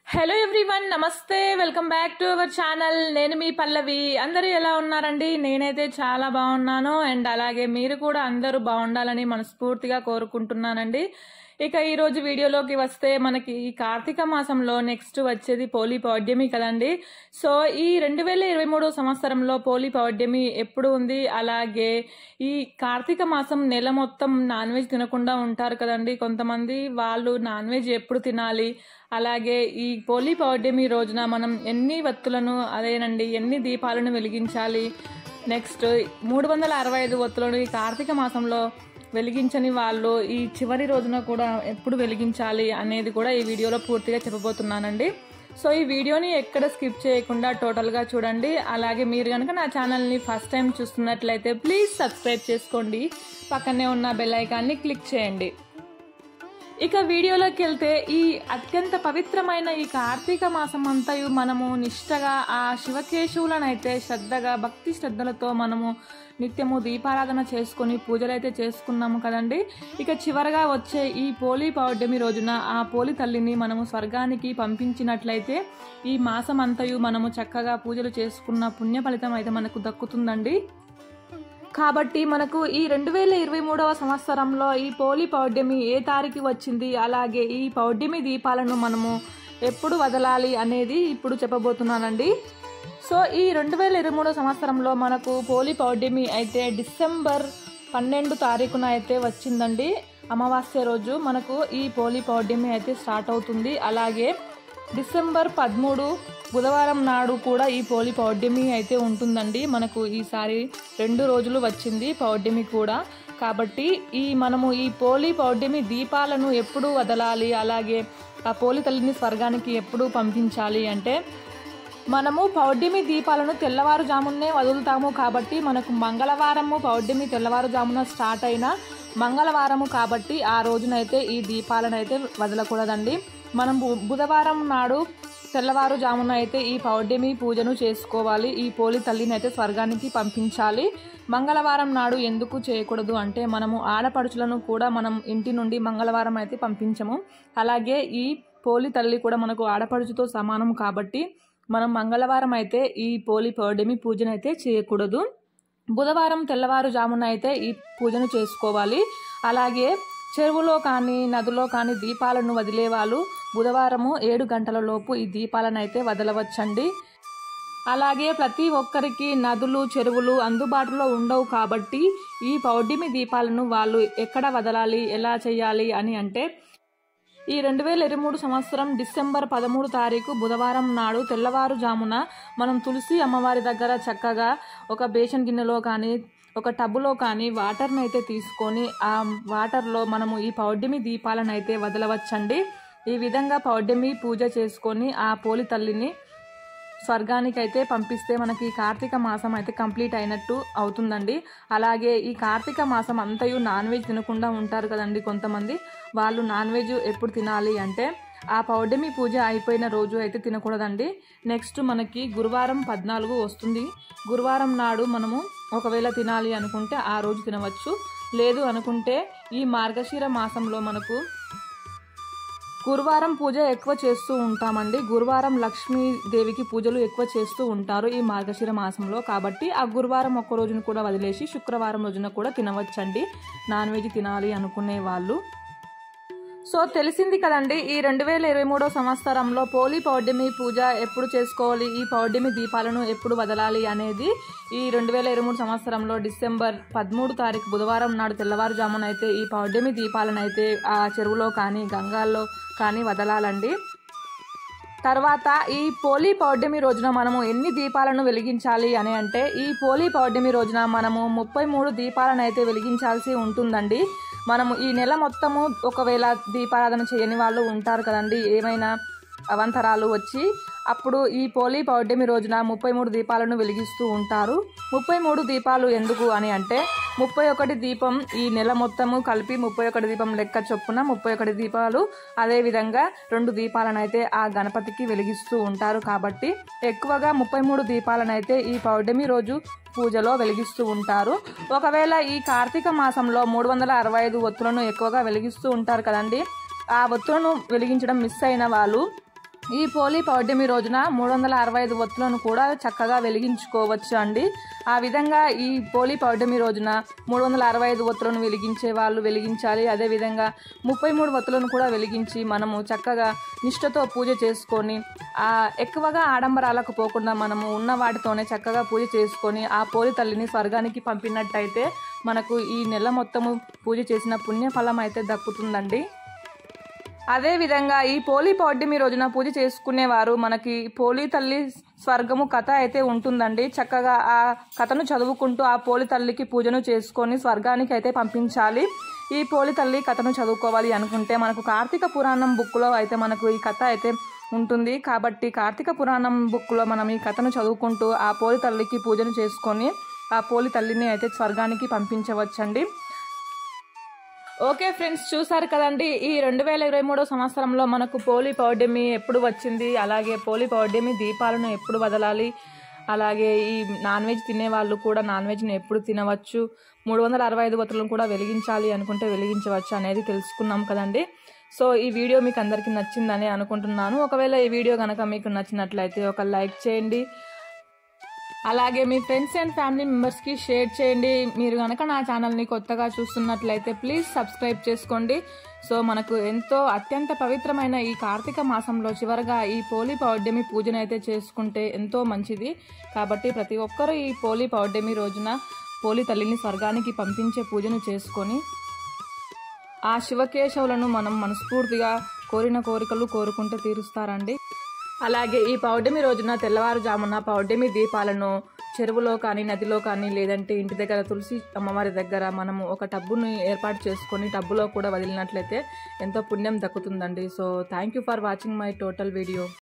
hello everyone నమస్తే welcome back to our channel నేను మీ పల్లవి అందరూ ఎలా ఉన్నారండి నేనైతే చాలా బాగున్నాను అండ్ అలాగే మీరు కూడా అందరూ బాగుండాలని మనస్ఫూర్తిగా కోరుకుంటున్నానండి ఇక ఈ రోజు వీడియోలోకి వస్తే మనకి ఈ కార్తీక మాసంలో నెక్స్ట్ వచ్చేది పోలీ పౌడ్యమి కదండి సో ఈ రెండు వేల ఇరవై మూడో సంవత్సరంలో పోలీ పౌడ్యమి ఎప్పుడు ఉంది అలాగే ఈ కార్తీక మాసం నెల మొత్తం నాన్ వెజ్ తినకుండా ఉంటారు కదండి కొంతమంది వాళ్ళు నాన్ వెజ్ ఎప్పుడు తినాలి అలాగే ఈ పోలీ పౌర్ణమి రోజున మనం ఎన్ని వత్తులను అదేనండి ఎన్ని దీపాలను వెలిగించాలి నెక్స్ట్ మూడు వందల అరవై ఐదు వత్తులను ఈ కార్తీక మాసంలో వెలిగించని వాళ్ళు ఈ చివరి రోజున కూడా ఎప్పుడు వెలిగించాలి అనేది కూడా ఈ వీడియోలో పూర్తిగా చెప్పబోతున్నానండి సో ఈ వీడియోని ఎక్కడ స్కిప్ చేయకుండా టోటల్గా చూడండి అలాగే మీరు కనుక నా ఛానల్ని ఫస్ట్ టైం చూస్తున్నట్లయితే ప్లీజ్ సబ్స్క్రైబ్ చేసుకోండి పక్కనే ఉన్న బెల్ ఐకాన్ని క్లిక్ చేయండి ఇక వీడియోలోకి వెళ్తే ఈ అత్యంత పవిత్రమైన ఈ కార్తీక మాసం అంతయు మనము నిష్టగా ఆ శివకేశవులనైతే శ్రద్ధగా భక్తి శ్రద్ధలతో మనము నిత్యము దీపారాధన చేసుకొని పూజలైతే చేసుకున్నాము కదండి ఇక చివరగా వచ్చే ఈ పోలీ పౌర్ణమి రోజున ఆ పోలి తల్లిని మనము స్వర్గానికి పంపించినట్లయితే ఈ మాసం అంతయు మనము చక్కగా పూజలు చేసుకున్న పుణ్య ఫలితం అయితే మనకు దక్కుతుందండి కాబట్టి మనకు ఈ రెండు వేల ఇరవై మూడవ సంవత్సరంలో ఈ పోలీ పౌర్ణమి ఏ తారీఖు వచ్చింది అలాగే ఈ పౌర్ణమి దీపాలను మనము ఎప్పుడు వదలాలి అనేది ఇప్పుడు చెప్పబోతున్నానండి సో ఈ రెండు వేల ఇరవై మూడవ సంవత్సరంలో మనకు పోలీ పౌర్ణమి అయితే డిసెంబర్ పన్నెండు తారీఖున అయితే వచ్చిందండి అమావాస్య రోజు మనకు ఈ పోలీ పౌర్ణమి అయితే స్టార్ట్ అవుతుంది అలాగే డిసెంబర్ పదమూడు బుధవారం నాడు కూడా ఈ పోలి పౌర్ణమి అయితే ఉంటుందండి మనకు ఈసారి రెండు రోజులు వచ్చింది పౌర్ణమి కూడా కాబట్టి ఈ మనము ఈ పోలి పౌర్ణమి దీపాలను ఎప్పుడు వదలాలి అలాగే ఆ పోలి తల్లిని స్వర్గానికి ఎప్పుడు పంపించాలి అంటే మనము పౌర్ణమి దీపాలను తెల్లవారుజామునే వదులుతాము కాబట్టి మనకు మంగళవారము పౌర్ణమి తెల్లవారుజామున స్టార్ట్ అయిన మంగళవారము కాబట్టి ఆ రోజునైతే ఈ దీపాలను అయితే వదలకూడదండి మనం బు- బుధవారం నాడు తెల్లవారుజామున అయితే ఈ పౌర్ణమి పూజను చేసుకోవాలి ఈ పోలి తల్లిని అయితే స్వర్గానికి పంపించాలి మంగళవారం నాడు ఎందుకు చేయకూడదు అంటే మనము ఆడపడుచులను కూడా మనం ఇంటి నుండి మంగళవారం అయితే పంపించము అలాగే ఈ పోలి తల్లి కూడా మనకు ఆడపడుచుతో సమానం కాబట్టి మనం మంగళవారం అయితే ఈ పోలి పౌర్ణమి పూజను అయితే చేయకూడదు బుధవారం తెల్లవారుజామున అయితే ఈ పూజను చేసుకోవాలి అలాగే చెరువులో కానీ నదిలో కానీ దీపాలను వదిలేవాళ్ళు బుధవారము ఏడు గంటల లోపు ఈ దీపాలను అయితే వదలవచ్చండి అలాగే ప్రతి ఒక్కరికి నదులు చెరువులు అందుబాటులో ఉండవు కాబట్టి ఈ పౌర్ణమి దీపాలను వాళ్ళు ఎక్కడ వదలాలి ఎలా చేయాలి అని అంటే ఈ రెండు వేల ఇరవై మూడు సంవత్సరం డిసెంబర్ పదమూడు తారీఖు బుధవారం నాడు తెల్లవారుజామున మనం తులసి అమ్మవారి దగ్గర చక్కగా ఒక బేషన్ గిన్నెలో కానీ ఒక టబ్బులో కానీ వాటర్ని అయితే తీసుకొని ఆ వాటర్లో మనము ఈ పౌర్ణమి దీపాలను అయితే వదలవచ్చండి ఈ విధంగా పౌర్ణమి పూజ చేసుకొని ఆ పోలి తల్లిని స్వర్గానికి అయితే పంపిస్తే మనకి కార్తీక మాసం అయితే కంప్లీట్ అయినట్టు అవుతుందండి అలాగే ఈ కార్తీక మాసం అంతయు నాన్ వెజ్ తినకుండా ఉంటారు కదండి కొంతమంది వాళ్ళు నాన్ వెజ్ ఎప్పుడు తినాలి అంటే ఆ పౌర్ణమి పూజ అయిపోయిన రోజు అయితే తినకూడదండి నెక్స్ట్ మనకి గురువారం పద్నాలుగు వస్తుంది గురువారం నాడు మనము ఒకవేళ తినాలి అనుకుంటే ఆ రోజు తినవచ్చు లేదు అనుకుంటే ఈ మార్గశిర మాసంలో మనకు గురువారం పూజ ఎక్కువ చేస్తూ ఉంటామండి గురువారం లక్ష్మీదేవికి పూజలు ఎక్కువ చేస్తూ ఉంటారు ఈ మార్గశిర మాసంలో కాబట్టి ఆ గురువారం ఒక్క రోజును కూడా వదిలేసి శుక్రవారం రోజున కూడా తినవచ్చండి నాన్ వెజ్ తినాలి అనుకునే వాళ్ళు సో తెలిసింది కదండి ఈ రెండు వేల ఇరవై మూడో సంవత్సరంలో పోలీ పౌర్ణమి పూజ ఎప్పుడు చేసుకోవాలి ఈ పౌర్ణమి దీపాలను ఎప్పుడు వదలాలి అనేది ఈ రెండు వేల ఇరవై మూడు సంవత్సరంలో డిసెంబర్ పదమూడు తారీఖు బుధవారం నాడు తెల్లవారుజామున అయితే ఈ పౌర్ణమి దీపాలను అయితే ఆ చెరువులో కానీ గంగాల్లో కానీ వదలాలండి తర్వాత ఈ పోలీ పౌర్ణమి రోజున మనము ఎన్ని దీపాలను వెలిగించాలి అని అంటే ఈ పోలీ పౌర్ణమి రోజున మనము ముప్పై మూడు దీపాలను అయితే వెలిగించాల్సి ఉంటుందండి మనము ఈ నెల మొత్తము ఒకవేళ దీపారాధన చేయని వాళ్ళు ఉంటారు కదండి ఏమైనా అవంతరాలు వచ్చి అప్పుడు ఈ పోలీ పౌర్ణమి రోజున ముప్పై మూడు దీపాలను వెలిగిస్తూ ఉంటారు ముప్పై మూడు దీపాలు ఎందుకు అని అంటే ముప్పై ఒకటి దీపం ఈ నెల మొత్తము కలిపి ముప్పై ఒకటి దీపం లెక్క చొప్పున ముప్పై ఒకటి దీపాలు అదేవిధంగా రెండు దీపాలను అయితే ఆ గణపతికి వెలిగిస్తూ ఉంటారు కాబట్టి ఎక్కువగా ముప్పై మూడు దీపాలను అయితే ఈ పౌర్ణమి రోజు పూజలో వెలిగిస్తూ ఉంటారు ఒకవేళ ఈ కార్తీక మాసంలో మూడు వందల అరవై ఐదు ఒత్తులను ఎక్కువగా వెలిగిస్తూ ఉంటారు కదండి ఆ ఒత్తులను వెలిగించడం మిస్ అయిన వాళ్ళు ఈ పోలీ పౌర్ణమి రోజున మూడు వందల అరవై ఐదు ఒత్తులను కూడా చక్కగా వెలిగించుకోవచ్చు అండి ఆ విధంగా ఈ పోలీ పౌర్ణమి రోజున మూడు వందల అరవై ఐదు ఒత్తులను వెలిగించే వాళ్ళు వెలిగించాలి అదేవిధంగా ముప్పై మూడు ఒత్తులను కూడా వెలిగించి మనము చక్కగా నిష్ఠతో పూజ చేసుకొని ఆ ఎక్కువగా ఆడంబరాలకు పోకుండా మనము ఉన్న వాటితోనే చక్కగా పూజ చేసుకొని ఆ పోలి తల్లిని స్వర్గానికి పంపినట్టయితే మనకు ఈ నెల మొత్తము పూజ చేసిన పుణ్యఫలం అయితే దక్కుతుందండి అదే విధంగా ఈ పోలీ పౌర్ణమి రోజున పూజ చేసుకునేవారు మనకి పోలీ తల్లి స్వర్గము కథ అయితే ఉంటుందండి చక్కగా ఆ కథను చదువుకుంటూ ఆ పోలి తల్లికి పూజను చేసుకొని స్వర్గానికి అయితే పంపించాలి ఈ పోలి తల్లి కథను చదువుకోవాలి అనుకుంటే మనకు కార్తీక పురాణం బుక్లో అయితే మనకు ఈ కథ అయితే ఉంటుంది కాబట్టి కార్తీక పురాణం బుక్లో మనం ఈ కథను చదువుకుంటూ ఆ పోలి తల్లికి పూజను చేసుకొని ఆ పోలి తల్లిని అయితే స్వర్గానికి పంపించవచ్చండి ఓకే ఫ్రెండ్స్ చూసారు కదండి ఈ రెండు వేల ఇరవై మూడో సంవత్సరంలో మనకు పోలీ పౌర్ణమి ఎప్పుడు వచ్చింది అలాగే పోలీ పౌర్ణమి దీపాలను ఎప్పుడు వదలాలి అలాగే ఈ నాన్ వెజ్ తినే వాళ్ళు కూడా నాన్ వెజ్ని ఎప్పుడు తినవచ్చు మూడు వందల అరవై ఐదు బతులను కూడా వెలిగించాలి అనుకుంటే వెలిగించవచ్చు అనేది తెలుసుకున్నాం కదండి సో ఈ వీడియో మీకు అందరికీ నచ్చిందని అనుకుంటున్నాను ఒకవేళ ఈ వీడియో కనుక మీకు నచ్చినట్లయితే ఒక లైక్ చేయండి అలాగే మీ ఫ్రెండ్స్ అండ్ ఫ్యామిలీ మెంబర్స్కి షేర్ చేయండి మీరు కనుక నా ఛానల్ని కొత్తగా చూస్తున్నట్లయితే ప్లీజ్ సబ్స్క్రైబ్ చేసుకోండి సో మనకు ఎంతో అత్యంత పవిత్రమైన ఈ కార్తీక మాసంలో చివరగా ఈ పోలీ పౌర్ణమి పూజను అయితే చేసుకుంటే ఎంతో మంచిది కాబట్టి ప్రతి ఒక్కరూ ఈ పోలీ పౌర్ణమి రోజున పోలి తల్లిని స్వర్గానికి పంపించే పూజను చేసుకొని ఆ శివకేశవులను మనం మనస్ఫూర్తిగా కోరిన కోరికలు కోరుకుంటే తీరుస్తారండి అలాగే ఈ పౌర్ణమి రోజున తెల్లవారుజామున పౌర్ణమి దీపాలను చెరువులో కానీ నదిలో కానీ లేదంటే ఇంటి దగ్గర తులసి అమ్మవారి దగ్గర మనము ఒక టబ్బును ఏర్పాటు చేసుకొని టబ్బులో కూడా వదిలినట్లయితే ఎంతో పుణ్యం దక్కుతుందండి so thank you for watching my total video